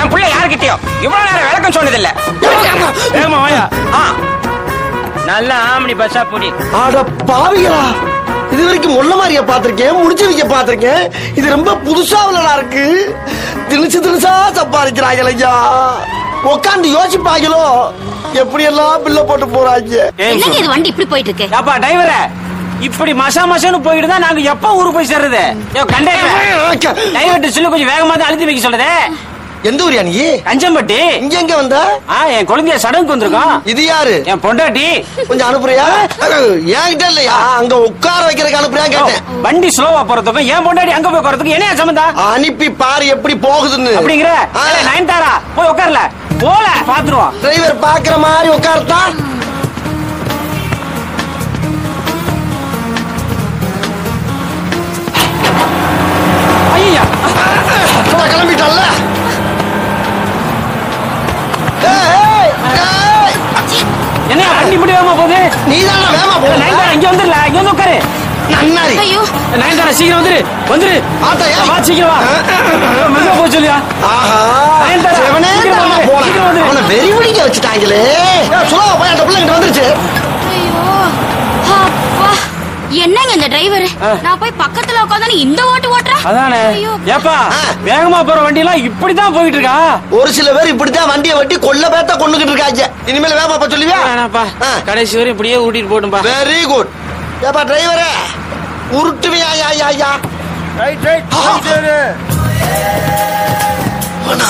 என் பிள்ளை யாருக்கிட்டயோ இவ்வளவு நேரம் விளக்கம் சொன்னதில்ல வேகமா வாயா ஆ நல்ல ஆம்பளி பஸ்ஸா போடி அட பாவிகளா இது வரைக்கும் முள்ள மாதிரிய பாத்திருக்கேன் முடிச்சு வைக்க பாத்திருக்கேன் இது ரொம்ப புதுசா உள்ளடா இருக்கு திணிச்சு திணிச்சா சம்பாதிக்கிறாங்க ஐயா உட்காந்து யோசிப்பாங்களோ எப்படி எல்லாம் பில்ல போட்டு போறாங்க என்னங்க இது வண்டி இப்படி போயிட்டு இருக்கு ஏப்பா டிரைவர இப்படி மசா மசான்னு போயிட்டு தான் நாங்க எப்ப ஊருக்கு போய் சேர்றது ஏ கண்டக்டர் டிரைவர்ட்ட சொல்லி கொஞ்சம் வேகமா தான் அழுத்தி வைக்க சொல்லுதே எந்த ஊரியா நீ கஞ்சம்பட்டி இங்க எங்க வந்த ஆ என் குழந்தைய சடங்குக்கு வந்திருக்கோம் இது யாரு என் பொண்டாட்டி கொஞ்சம் அனுப்புறியா என்கிட்ட இல்லையா அங்க உட்கார வைக்கிறதுக்கு அனுப்புறியா கேட்டேன் வண்டி ஸ்லோவா போறதுக்கும் என் பொண்டாட்டி அங்க போய் போறதுக்கு என்ன சம்பந்தம் அனுப்பி பாரு எப்படி போகுதுன்னு அப்படிங்கிற ஆ. ஏய், நயன்தாரா போய் உட்கார்ல போல பாத்துருவோம் டிரைவர் பாக்குற மாதிரி உட்கார்த்தா ஐயா சும்மா கிளம்பிட்டல்ல ஏய், ஏய், ஏய், என்ன வண்டி இப்படி வேகமா போகுது நீதானா வேகமா போ நயன்தாரா இங்க வந்துடல இங்க வந்து உட்காரு நன்னாரி ஐயோ நயன்தாரா சீக்கிரம் வந்துரு வந்துரு ஆத்தாயா? வா சீக்கிரம் வா மெதுவா போக சொல்லியா ஆஹா நயன்தாரா, சிவனே சீக்கிரம் தானா வந்துரு, போனான். சீக்கிரம் வந்துரு. அவனை வெறி பிடிக்க வச்சுட்டாங்களே ஏய், சுலபா போய் அந்த பிள்ளை கிட்ட வந்துருச்சு ஐயோ அப்பா என்னங்க இந்த டிரைவர் நான் போய் பக்கத்துல உட்காந்து இந்த ஓட்டு ஓட்டுறா அதானே ஐயோ ஏப்பா ஆ. வேகமா போற வண்டி எல்லாம் இப்படிதான் போயிட்டு இருக்கா ஒரு சில பேர் இப்படித்தான் வண்டியை வட்டி கொல்ல பேத்த கொண்டுகிட்டு இருக்காங்க இனிமேல் வேகமா போக சொல்லுவியா வேணாப்பா ஆ. கடைசி வரை இப்படியே ஊட்டிட்டு போட்டும்பா வெரி குட் ஏப்பா டிரைவரே உருட்டுவியா ஐயா ஐயா ஐயா ரைட் ரைட் ஆ. அண்ணா.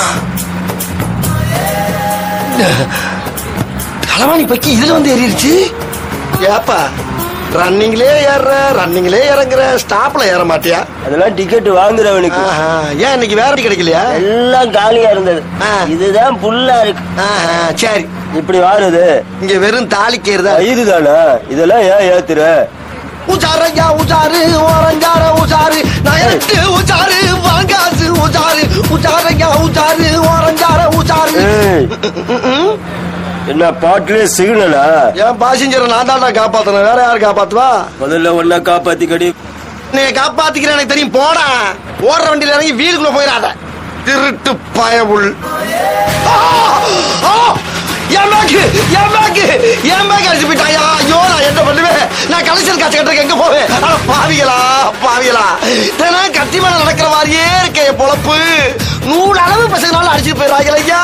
களவாணி பக்கி இதுல வந்து ஏறிடுச்சு ஏப்பா ரன்னிங்லே ஏறுற ரன்னிங்லே இறங்குற ஸ்டாப்ல ஏற மாட்டியா அதெல்லாம் டிக்கெட் வாங்குறவனுக்கு ஆஹா. ஏன் இன்னைக்கு வேற வண்டி கிடைக்கலையா எல்லாம் காலியா இருந்தது ஆ. இதுதான் புல்லா இருக்கு ஆஹா, சரி இப்படி வாருது இங்க வெறும் தாலிக்கேறுதா இதுதானா இதெல்லாம் ஏன் ஏத்துற உச்சாரையா உச்சாரு ஓரஞ்சார உச்சாரு நயட்டு உச்சாரு வாங்காசு உச்சாரு உச்சாரையா உச்சாரு ஓரஞ்சார உச்சாரு ஏய், என்ன பாட்டுல சிக்னலா என் பாசஞ்சரை நான் தான்டா காப்பாத்தணும் வேற யாரு காப்பாத்துவா முதல்ல ஒன்னா காப்பாத்தி கடி நீ காப்பாத்திக்கிறேன் எனக்கு தெரியும் போடா ஓடுற வண்டியில இறங்கி வீலுக்குள்ள போயிடாத திருட்டு பயவுள் ஆ! ஆ! என் பேக்கு என் பேக்கு என் பேக் அடிச்சு போயிட்டாயா ஐயோ நான் என்ன பண்ணுவேன் நான் கலெக்ஷன் காசு கட்டுறதுக்கு எங்க போவேன் அட பாவிகளா பாவிகளா தினம் கத்தி மேல நடக்கிற மாதிரியே இருக்கே என் பொழப்பு நூறு அளவு பசங்களால அடிச்சுட்டு போயிடுறாங்க ஐயா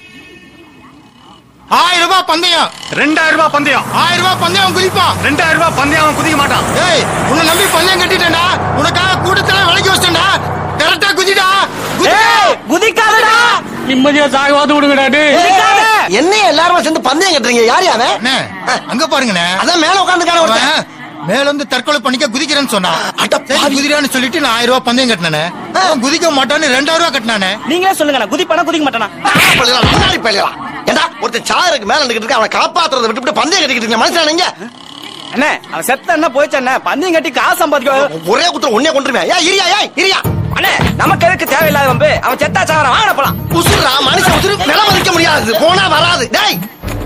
ஆயிரம் ரூபாய் பந்தயம் ரெண்டாயிரம் ரூபாய் பந்தயம் ஆயிரம் ரூபாய் பந்தயம் குதிப்பான் ரெண்டாயிரம் ரூபாய் பந்தயம் அவன் குதிக்க மாட்டான் ஏய் உன்னை நம்பி பந்தயம் கட்டிட்டேன்டா உனக்காக கூட்டத்துல விலைக்கு வச்சிட்டேன்டா கரெக்டா குதிடா குதிடா. ஏய் குதிக்காதடா நிம்மதியா சாகவாது விடுங்கடா டேய் என்னைய எல்லாருமே சேர்ந்து பந்தயம் கட்டுறீங்க யார் அவன் அண்ணே அங்க பாருங்கண்ணே அதான் மேல உட்காந்துக்கான ஒருத்தன் அவன் மேல வந்து தற்கொலை பண்ணிக்க குதிக்கிறேன்னு சொன்னான் அட சரி, பாவி. குதிரான்னு சொல்லிட்டு நான் ஆயிரம் ரூபாய் பந்தயம் கட்டினானே அவன் குதிக்க மாட்டான்னு ரெண்டாயிரம் ரூபாய் கட்டினானே நீங்களே சொல்லுங்க குதிப்பானா குதிக்க மாட்டானா பள்ளிகளா, முன்னாடி பள்ளிகளா. ஏண்டா ஒருத்தன் சாருக்கு மேல நின்னுகிட்டு இருக்க அவனை காப்பாத்துறதை விட்டுவிட்டு பந்தயம் கட்டிக்கிட்டு இருக்க மனுஷன் நீங்க அண்ணே அவன் செத்த என்ன போயிச்சு அண்ணே பந்தயம் கட்டி காசு சம்பாதிக்க ஒரே குத்துற உன்னே கொண்டுருவேன் ஏன் இரியா ஏன் இரியா அண்ணே நமக்கு எதுக்கு தேவையில்லாத வம்பு அவன் செத்தா சாவறான் வாங்க போலாம் உசுரா மனுஷன் உசுரு நில மதிக்க முடியாது போனா வராது டேய்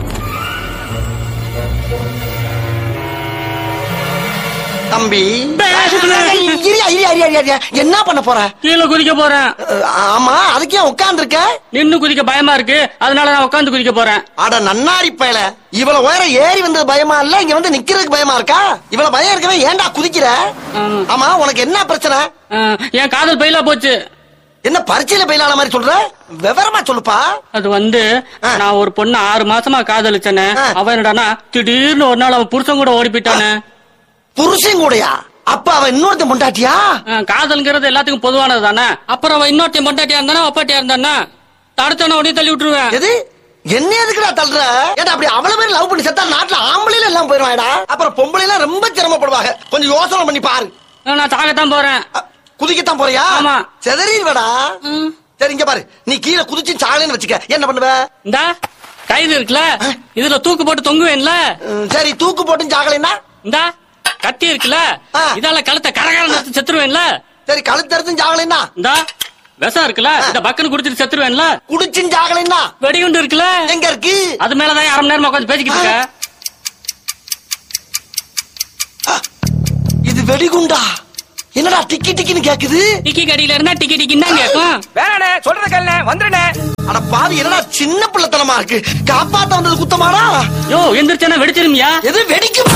தம்பி இரியா இரியா இரியா இரியா, இரியா என்ன பண்ண போற கீழே குதிக்க போறேன் அஹ், ஆமா அதுக்கே உட்கார்ந்து இருக்க நின்னு குதிக்க பயமா இருக்கு அதனால நான் உட்காந்து குதிக்க போறேன் அட நன்னாரி பயல இவ்வளவு உயரம் ஏறி வந்தது பயமா இல்ல இங்க வந்து நிக்கிறதுக்கு பயமா இருக்கா இவ்வளவு பயம் இருக்கவே ஏன்டா குதிக்கிற ஆமா. ஆமா உனக்கு என்ன பிரச்சனை அஹ், என் காதல் பயிலா போச்சு என்ன பரீட்சையில பயிலான மாதிரி சொல்ற விவரமா சொல்லுப்பா அது வந்து ஆ. நான் ஒரு பொண்ணு ஆறு மாசமா காதலிச்சேனே ஆ. அவன் என்னடானா திடீர்னு ஒரு நாள் அவன் புருஷன் கூட ஓடி போயிட்டானே புருஷன் கூடயா அப்ப அவன் இன்னொருத்தன் பொண்டாட்டியா அஹ், காதல்ங்கிறது எல்லாத்துக்கும் பொதுவானது தானே அப்புறம் அவன் இன்னொருத்தையும் பொண்டாட்டியா இருந்தானா அப்பாட்டியா இருந்தானா தடுத்தவன உடனே தள்ளி விட்டுருவேன் எது என்ன எதுக்குடா தள்ளுற ஏடா அப்படி அவ்வளவு பேர் லவ் பண்ணி செத்தா நாட்டுல ஆம்பளைல எல்லாம் போயிருவாடா அப்புறம் பொம்பளை எல்லாம் ரொம்ப சிரமப்படுவாங்க கொஞ்சம் யோசனை பண்ணி பாரு அஹ், நான் சாகத்தான் போறேன் அ, குதிக்கத்தான் போறியா ஆமா. செதறிடுவடா ம். சரி இங்க பாரு நீ கீழே குதிச்சு சாகலைன்னு வச்சுக்க என்ன பண்ணுவ இந்தா கைது இருக்குல்ல இதுல தூக்கு போட்டு தொங்குவேன்ல ம், சரி தூக்கு போட்டு சாகலைன்னா இந்தா கத்தி இருக்குல்ல ஆ. இதால கழுத்தை கரகால நடத்தி செத்துருவேன்ல சரி கழுத்தறுத்தும் சாகலைன்னா இந்தா விஷம் இருக்குல்ல இந்த பக்கன்னு குடிச்சிட்டு செத்துருவேன்ல குடிச்சும் சாகலைன்னா வெடிகுண்டு இருக்குல்ல எங்க இருக்கு அது மேலதான் அரை மணி நேரமா உட்காந்து பேசிக்கிட்டு இருக்க இது வெடிகுண்டா என்னடா டிக்கி டிக்கின்னு கேக்குது டிக்கி கடையில இருந்தா டிக்கி டிக்கின்னு தான் கேட்கும் வேணாண்ணே சொல்றது கேளுண்ணே வந்துருண்ணே அட பாவி என்னடா சின்ன பிள்ளைத்தனமா இருக்கு காப்பாத்த வந்தது குத்தமாடா யோ எந்திரிச்சானா வெடிச்சிருமியா எது வெடிக்கும்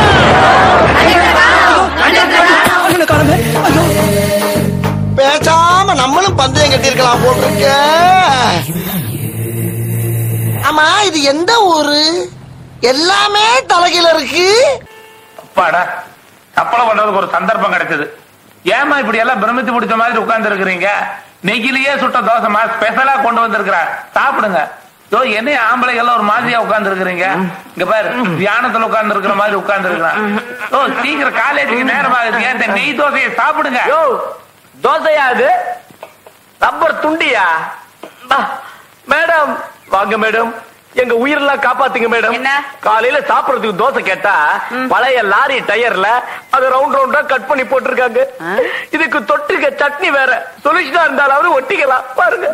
பேசாம நம்மளும் பந்தயம் கட்டி இருக்கலாம் போட்டிருக்க ஆமா இது எந்த ஊரு எல்லாமே தலைகீழ இருக்கு அப்பாடா கப்பலை பண்றதுக்கு ஒரு சந்தர்ப்பம் கிடைச்சது ஏமா இப்படி எல்லாம் பிரமித்து பிடிச்ச மாதிரி உட்கார்ந்து இருக்கிறீங்க நெகிலியே சுட்ட தோசைமா ஸ்பெஷலா கொண்டு வந்திருக்கிறேன் சாப்பிடுங்க யோ என்ன ஆம்பளைங்க எல்லாம் ஒரு மாதிரியா உட்கார்ந்து இருக்கிறீங்க இங்க பாரு தியானத்துல உட்கார்ந்து இருக்கிற மாதிரி உட்கார்ந்து இருக்கிறேன் ஓ சீக்கிரம் காலேஜுக்கு நேரம் ஆகுது ஏன் இந்த நெய் தோசையை சாப்பிடுங்க யோ தோசையா அது ரப்பர் துண்டியா பா, மேடம் வாங்க மேடம் எங்க உயிரெல்லாம் காப்பாத்துங்க மேடம் என்ன? காலையில சாப்பிடறதுக்கு தோசை கேட்டா பழைய லாரி டயர்ல அது ரவுண்ட் ரவுண்டா கட் பண்ணி போட்டிருக்காங்க இதுக்கு தொட்டுக்க சட்னி வேற சொல்யூஷனா இருந்தாலும் ஒட்டிக்கலாம் பாருங்க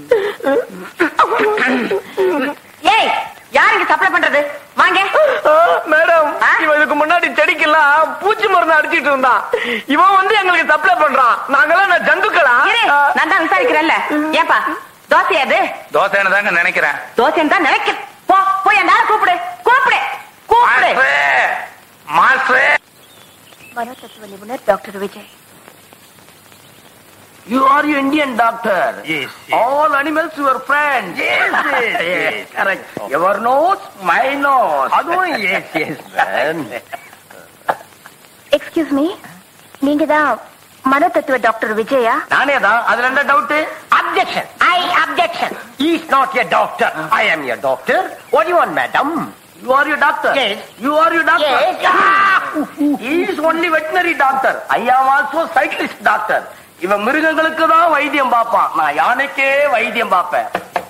ஏய் யார் இங்க சப்ளை பண்றது வாங்க ஆ, மேடம் ஆ? இவன் இதுக்கு முன்னாடி செடிக்கெல்லாம் பூச்சி மருந்து அடிச்சிட்டு இருந்தான் இவன் வந்து எங்களுக்கு சப்ளை பண்றான் நாங்கெல்லாம் நான் ஜந்துக்களா இரு, நான் தான் விசாரிக்கிறேன்ல ஏப்பா தோசை அது தோசைன்னு தாங்க நினைக்கிறேன் தோசைன்னு தான் நினைக்கிறேன் போ போய் அந்த ஆளை கூப்பிடு கூப்பிடு கூப்பிடு மாஸ்டரே, மாஸ்டரே மனோதத்துவ நிபுணர் doctor Vijay You are your Indian doctor. Yes, yes. All animals your friends. Yes, yes, yes. Correct. Your nose, my nose. அதுவும் yes, yes, man. Excuse me நீங்க தான் மனோதத்துவ டாக்டர் விஜயா நானே தான் அதுல என்ன doubt objection I objection is not a doctor I am a doctor what you want madam you are you doctor Yes. You are you doctor Yes. Is only veterinary doctor I am also cyclist doctor இவன் மிருகங்களுக்கு தான் வைத்தியம் பார்ப்பான் நான் யானைக்கே வைத்தியம் பார்ப்பேன்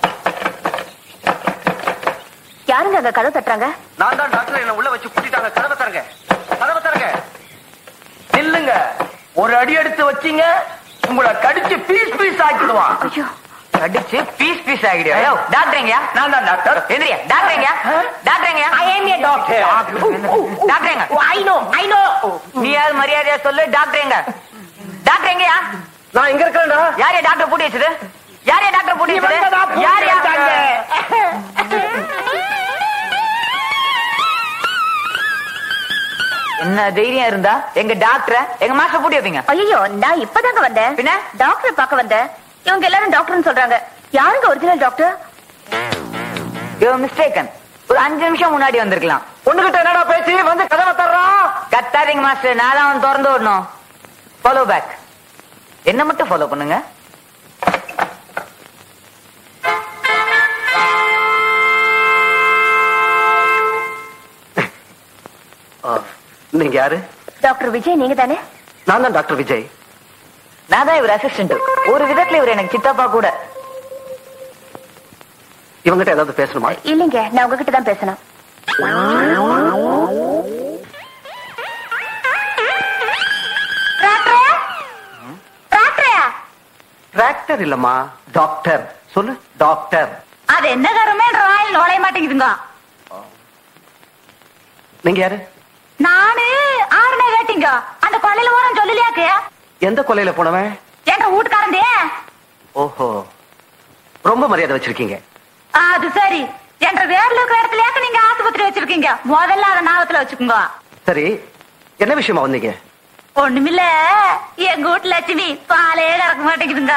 யாருங்க அங்க கதை தட்டுறாங்க நான் தான் டாக்டர் என்ன உள்ள வச்சு கூட்டிட்டாங்க கதவை தரங்க கதவை தரங்க நில்லுங்க ஒரு அடி எடுத்து வச்சீங்க உங்களை கடிச்சு பீஸ் பீஸ் ஆக்கிடுவான் ஐயோ அடிச்சு பீஸ் பீஸ் ஆகிடுயா யோ டாக்டருங்கயா நான் தான் டாக்டர் எந்திரியா டாக்டருங்கயா டாக்டருங்கயா ஐ ஏம் ஏ டாக்டர் டாக்டருங்க ஐ நோ ஐ நோ நீ யார் மரியாதையா சொல்லு டாக்டருங்க டாக்டருங்கயா நான் இங்க இருக்கிறேன்டா யார் டாக்டர் பூட்டி வச்சது யார் டாக்டர் பூட்டி வச்சது யார் என்ன தைரியம் இருந்தா எங்க டாக்டர் எங்க மாஸ்டர் பூட்டி வைப்பீங்க ஐயோ நான் இப்பதாங்க வந்தேன் பின்ன? டாக்டர் பார்க்க வந்தேன் இவங்க எல்லாரும் டாக்டர்னு சொல்றாங்க யாருங்க ஒரிஜினல் டாக்டர் யூ மிஸ்டேக்கன் ஒரு அஞ்சு நிமிஷம் முன்னாடி வந்திருக்கலாம் பொண்ணுகிட்ட என்னடா பேச்சு வந்து கதவை தர்றான் கத்தாதீங்க மாஸ்டர் நான் தான் அவன் திறந்து விடணும் ஃபாலோ பேக் என்ன மட்டும் ஃபாலோ பண்ணுங்க நீங்க யாரு டாக்டர் விஜய் நீங்க தானே நான் தான் டாக்டர் விஜய் நான் தான் இவர் அசிஸ்டன்ட் ஒரு விதத்துல இவர் எனக்கு சித்தப்பா கூட இவங்கிட்ட ஏதாவது பேசணுமா இல்லைங்க நான் உங்ககிட்ட தான் பேசணும் டிராக்டர் இல்லம்மா டாக்டர் சொல்லு டாக்டர் அது என்ன கருமே ராயல் நுழைய மாட்டேங்குதுங்க நீங்க யாரு நானு ஆறுனே கேட்டீங்க அந்த கொள்ளையில போறோம் சொல்லலையாக்கு எந்த கொலையில போனவன் என்ற வீட்டுக்காரந்தே ஓஹோ ரொம்ப மரியாதை வச்சிருக்கீங்க அது சரி என்ற வேர்ல இருக்கிற இடத்துலயாக்கு நீங்க ஆஸ்பத்திரி வச்சிருக்கீங்க முதல்ல அதை ஞாபகத்துல வச்சுக்கோங்க சரி என்ன விஷயமா வந்தீங்க ஒண்ணுமில்ல எங்க வீட்டு லட்சுமி பாலே கறக்க மாட்டேங்குதுங்க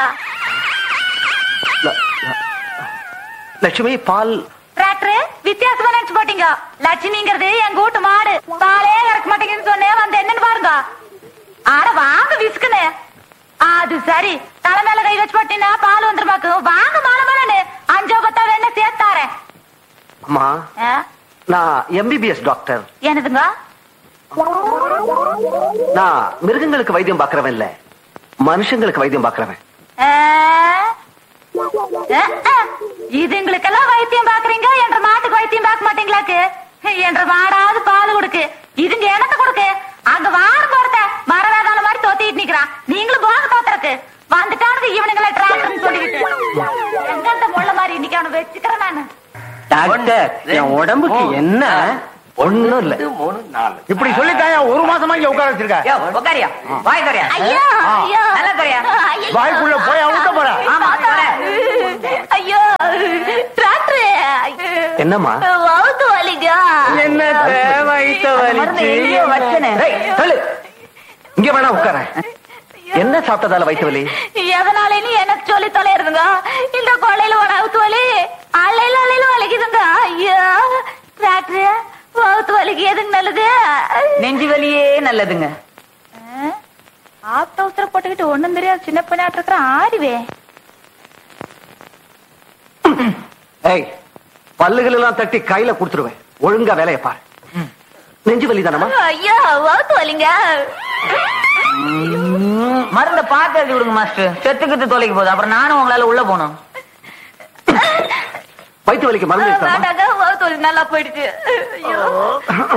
ல- ல- லட்சுமி பால் டிராக்டர் வித்தியாசமா நினைச்சு போட்டீங்க லட்சுமிங்கிறது எங்க வீட்டு மாடு பாலே கறக்க மாட்டேங்குதுன்னு சொன்னேன் வந்து என்னன்னு பாருங்க ஆட வாங்க விசுக்குன்னு அது சரி தலை மேல கை வச்சு போட்டீங்கன்னா பால் வந்துருமாக்கு வாங்க மாலை மாலன்னு அஞ்சோ பத்தா வேணா சேர்த்தாரேன் அம்மா ஆ, நான் எம்பிபிஎஸ் டாக்டர் என்னதுங்க நான் மிருகங்களுக்கு வைத்தியம் பாக்குறவன் இல்ல மனுஷங்களுக்கு வைத்தியம் பாக்குறவன் ஆ? ஆ, ஆ. இதுங்களுக்கெல்லாம் வைத்தியம் பாக்குறீங்க என்ற மாட்டுக்கு வைத்தியம் பார்க்க மாட்டீங்களாக்கு என்ற மாடாவது பால் கொடுக்கு இதுங்க எனத்த கொடுக்கு அங்க வாடு போறத மரவேதான மாதிரி தோத்திட்டு நிக்கிறான் நீங்களும் போக தோத்துறக்கு வந்துட்டானுங்க இவனுங்களை டிராக்டர்னு சொல்லிக்கிட்டு எங்க அந்த முள்ள மாதிரி இன்னைக்கு அவனை வச்சுக்கிறேன் நானு டாக்டர் என் உடம்புக்கு என்ன ஒண்ணும் இல்ல மூணு நாலு இப்படி சொல்லித்தாயா ஒரு மாசமா இங்க உட்கார வச்சிருக்க உட்காரியா வாய் தரையா ஐயா ஐயா நல்லா தரையா ஐயா. வாய்க்குள்ள போய் அவுக்க போற ஆமா வரேன். ஐயோ டிராக்டர் என்னம்மா வவுத்து வலிங்க என்ன வைத்த மருந்து எங்கேயோ வச்சனே. தள்ளு இங்க வேணா உட்கார என்ன சாப்பிட்டதால வயிற்று வலி எதனாலேன்னு எனக்கு சொல்லி தொலைறதுங்க இந்த கொள்ளையில ஒரு அவுத்து வலி அலையில அலையில வலிக்குதுங்க ஐயா டிராக்டர் வவுத்து வலிக்கு எதுக்கு நல்லது நெஞ்சு வலியே நல்லதுங்க ஆப்ட உத்தர போட்டுக்கிட்டு ஒண்ணும் தெரியாது சின்ன பண்ணாட்டு இருக்கிற ஆடிவே ஏய் பல்லுகள் எல்லாம் தட்டி கையில கொடுத்துருவேன் ஒழுங்கா வேலையை பாரு நெஞ்சு வலி தானமா ஐயா வவுத்து வலிங்க மருந்த பார்த்து எழுதி விடுங்க மாஸ்டர் செத்துக்கிட்டு தொலைக்கு போகுது அப்புறம் நானும் உங்களால உள்ள போகணும் வயிற்று வலிக்கு மருந்து இருக்காமா வேண்டாங்க வவுத்து வலி நல்லா போயிடுச்சு ஐயோ